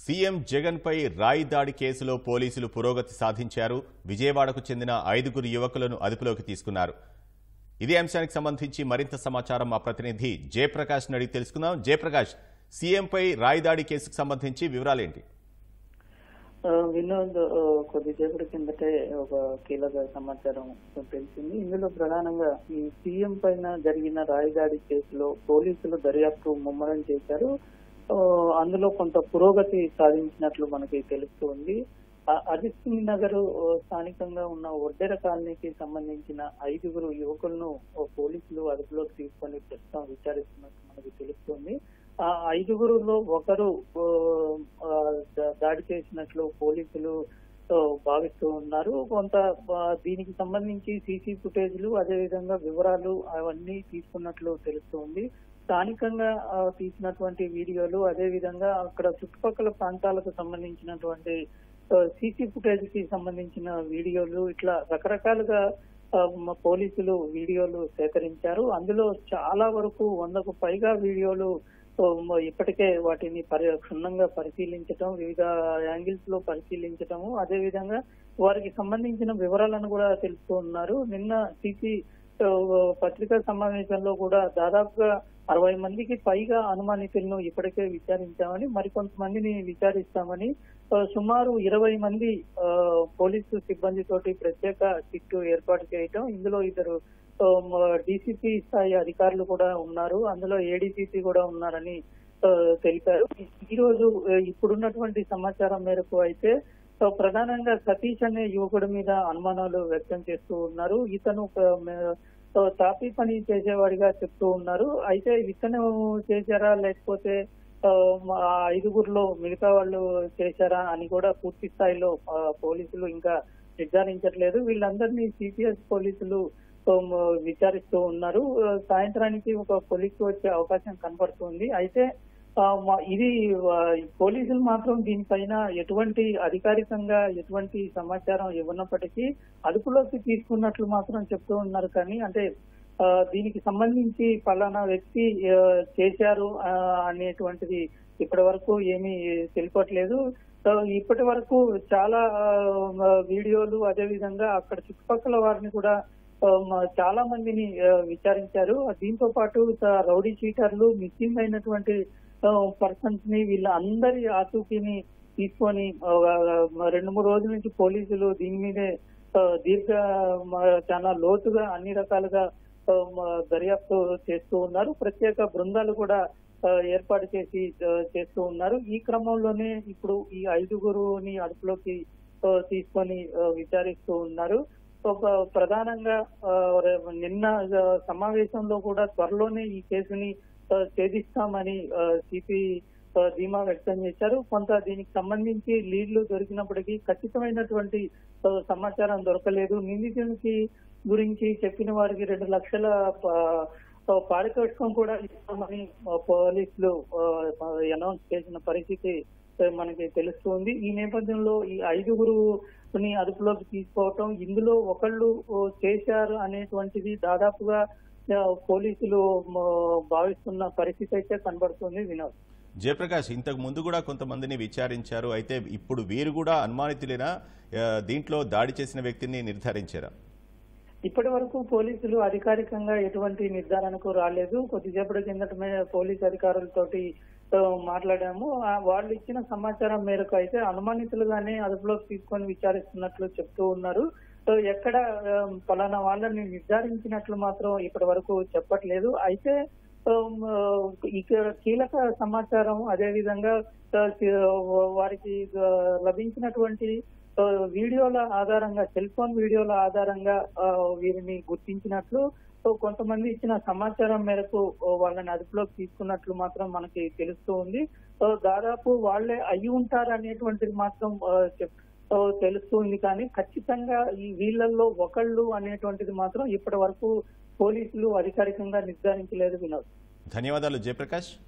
CM Jagan పై రాయి దాడి కేసులో పోలీసులు పురోగతి సాధించారు విజయవాడకు చెందిన ఐదుగురు యువకులను అదుపులోకి తీసుకున్నారు ఇదే అంశానికి సంబంధించి మరింత సమాచారం మా ప్రతినిధి జయప్రకాష్ అడిగి తెలుసుకుందాం జయప్రకాష్ సీఎంపై రాయి దాడి కేసుకు సంబంధించి వివరాలేంటి ఆ, వినోద్ ఆ, కొద్దిసేపటి కిందటే ఒక కీలక సమాచారం తెలిసింది ఇందులో ప్రధానంగా ఈ సీఎం పైన జరిగిన రాయదాడి కేసులో పోలీసులు దర్యాప్తు ముమ్మరం చేశారు ఆ, అందులో కొంత పురోగతి సాధించినట్లు మనకి తెలుస్తుంది ఆ, అజిత్ సింగ్ నగర్ ఆ, స్థానికంగా ఉన్న ఒడ్డెర కాలనీకి సంబంధించిన ఐదుగురు యువకులను ఆ, పోలీసులు అదుపులోకి తీసుకొని ప్రస్తుతం విచారిస్తున్నట్టు మనకి తెలుస్తుంది ఆ ఐదుగురులో ఒకరు ఆ, ఆ, దా- దాడి చేసినట్లు పోలీసులు ఆ, భావిస్తూ ఉన్నారు కొంత ఆ, దీనికి సంబంధించి సీసీ ఫుటేజ్లు అదేవిధంగా వివరాలు అవన్నీ తీసుకున్నట్లు తెలుస్తుంది స్థానికంగా ఆ, తీసినటువంటి వీడియోలు అదేవిధంగా అక్కడ చుట్టుపక్కల ప్రాంతాలకు సంబంధించినటువంటి సీసీ ఫుటేజ్ కి సంబంధించిన వీడియోలు ఇట్లా రకరకాలుగా ఆ, మ- పోలీసులు వీడియోలు సేకరించారు అందులో చాలా వరకు వందకు పైగా వీడియోలు ఆ, మ- ఇప్పటికే వాటిని పరి క్షుణ్ణంగా పరిశీలించటం వివిధ యాంగిల్స్ లో పరిశీలించటము అదేవిధంగా వారికి సంబంధించిన వివరాలను కూడా తెలుస్తూ ఉన్నారు నిన్న సిసి పత్రికా సమావేశంలో కూడా దాదాపుగా అరవై మందికి పైగా అనుమానితులను ఇప్పటికే విచారించామని మరికొంతమందిని విచారిస్తామని ఆ, సుమారు ఇరవై మంది ఆ, పోలీసు సిబ్బందితోటి ప్రత్యేక సిట్టు ఏర్పాటు చేయటం ఇందులో ఇద్దరు డీసీపీ స్థాయి అధికారులు కూడా ఉన్నారు అందులో ఏడీసీపీ కూడా ఉన్నారని ఆ, తెలిపారు ఈ రోజు ఆ, ఇప్పుడున్నటువంటి సమాచారం మేరకు అయితే ఆ, ప్రధానంగా సతీష్ అనే యువకుడి మీద అనుమానాలు వ్యక్తం చేస్తూ ఉన్నారు ఇతను ఒక మే- ఆ, తాపీ పని చేసేవాడిగా చెప్తూ ఉన్నారు అయితే ఇతను చేశారా లేకపోతే ఆ, మా ఐదుగురులో మిగతా వాళ్ళు చేశారా అని కూడా పూర్తి స్థాయిలో ఆ, పోలీసులు ఇంకా నిర్ధారించట్లేదు వీళ్ళందరినీ సిపిఎస్ పోలీసులు ఉమ్, విచారిస్తూ ఉన్నారు ఆ, సాయంత్రానికి ఒక పోలీసు వచ్చే అవకాశం కనపడుతుంది అయితే ఆ, మా- ఇది ఆ, పోలీసులు మాత్రం దీనిపైన ఎటువంటి అధికారికంగా ఎటువంటి సమాచారం ఇవ్వనప్పటికీ అదుపులోకి తీసుకున్నట్లు మాత్రం చెప్తూ ఉన్నారు కానీ అంటే ఆ, దీనికి సంబంధించి పలానా వ్యక్తి ఆ, చేశారు ఆ, అనేటువంటిది ఇప్పటి వరకు ఏమీ తెలిపట్లేదు సో ఇప్పటి వరకు చాలా ఆ, వీడియోలు అదే విధంగా అక్కడ చుట్టుపక్కల వారిని కూడా ఆ, మ- చాలా మందిని ఆ, విచారించారు దీంతో పాటు స- రౌడీ షీటర్లు మిస్సింగ్ అయినటువంటి పర్సన్స్ ని వీళ్ళ అందరి ఆచూకీని తీసుకొని ఆ, ఆ, రెండు మూడు రోజుల నుంచి పోలీసులు దీని మీదే ఆ, దీర్ఘ మ- చాలా లోతుగా అన్ని రకాలుగా ఆ, మ- దర్యాప్తు చేస్తూ ఉన్నారు ప్రత్యేక బృందాలు కూడా ఆ, ఏర్పాటు చేసి ఆ, చేస్తూ ఉన్నారు ఈ క్రమంలోనే ఇప్పుడు ఈ ఐదుగురుని అదుపులోకి ఆ, తీసుకొని ఆ, విచారిస్తూ ఉన్నారు ఒక ప్రధానంగా ఆ, రే- నిన్న ఆ, సమావేశంలో కూడా త్వరలోనే ఈ కేసుని ఆ, ఛేదిస్తామని సిపి ధీమా వ్యక్తం చేశారు కొంత దీనికి సంబంధించి లీడ్లు దొరికినప్పటికీ ఖచ్చితమైనటువంటి ఆ, సమాచారం దొరకలేదు నిందితునికి గురించి చెప్పిన వారికి రెండు లక్షల ప- ఆ, పారితోషికం కూడా ఇస్తామని ఆ, పోలీసులు అనౌన్స్ చేసిన పరిస్థితి ఆ, మనకి తెలుస్తుంది ఈ నేపథ్యంలో ఈ ఐదుగురుని అదుపులోకి తీసుకోవటం ఇందులో ఒకళ్ళు ఓ, చేశారు అనేటువంటిది దాదాపుగా ఆ, పోలీసులు మ, భావిస్తున్న పరిస్థితి అయితే కనబడుతుంది వినోద్ జయప్రకాష్ ఇంతకు ముందు కూడా కొంతమందిని విచారించారు అయితే ఇప్పుడు వీరు కూడా అనుమానితులేనా ఆ, దీంట్లో దాడి చేసిన వ్యక్తిని నిర్ధారించారా ఇప్పటి వరకు పోలీసులు అధికారికంగా ఎటువంటి నిర్ధారణకు రాలేదు కొద్దిసేపటి కిందటమే పోలీస్ అధికారులతోటి ఆ, మాట్లాడాము ఆ, వాళ్ళు ఇచ్చిన సమాచారం మేరకు అయితే అనుమానితులుగానే అదుపులోకి తీసుకొని విచారిస్తున్నట్లు చెప్తూ ఉన్నారు సో ఎక్కడ ఆ, పలానా వాళ్ళని నిర్ధారించినట్లు మాత్రం ఇప్పటి వరకు చెప్పట్లేదు అయితే ఉమ్, ఇక కీలక సమాచారం అదే విధంగా ఆ, వారికి ఆ, లభించినటువంటి ఆ, వీడియోల ఆధారంగా సెల్ ఫోన్ వీడియోల ఆధారంగా ఆ, వీరిని గుర్తించినట్లు సో కొంతమంది ఇచ్చిన సమాచారం మేరకు ఆ, వాళ్ళని అదుపులోకి తీసుకున్నట్లు మాత్రం మనకి తెలుస్తూ ఉంది సో దాదాపు వాళ్ళే అయి ఉంటారు అనేటువంటిది మాత్రం ఆ, చెప్- ఆ, తెలుస్తుంది కానీ ఖచ్చితంగా ఈ వీళ్ళల్లో ఒకళ్ళు అనేటువంటిది మాత్రం ఇప్పటి వరకు పోలీసులు అధికారికంగా నిర్ధారించలేదు వినోద్ ధన్యవాదాలు జయప్రకాష్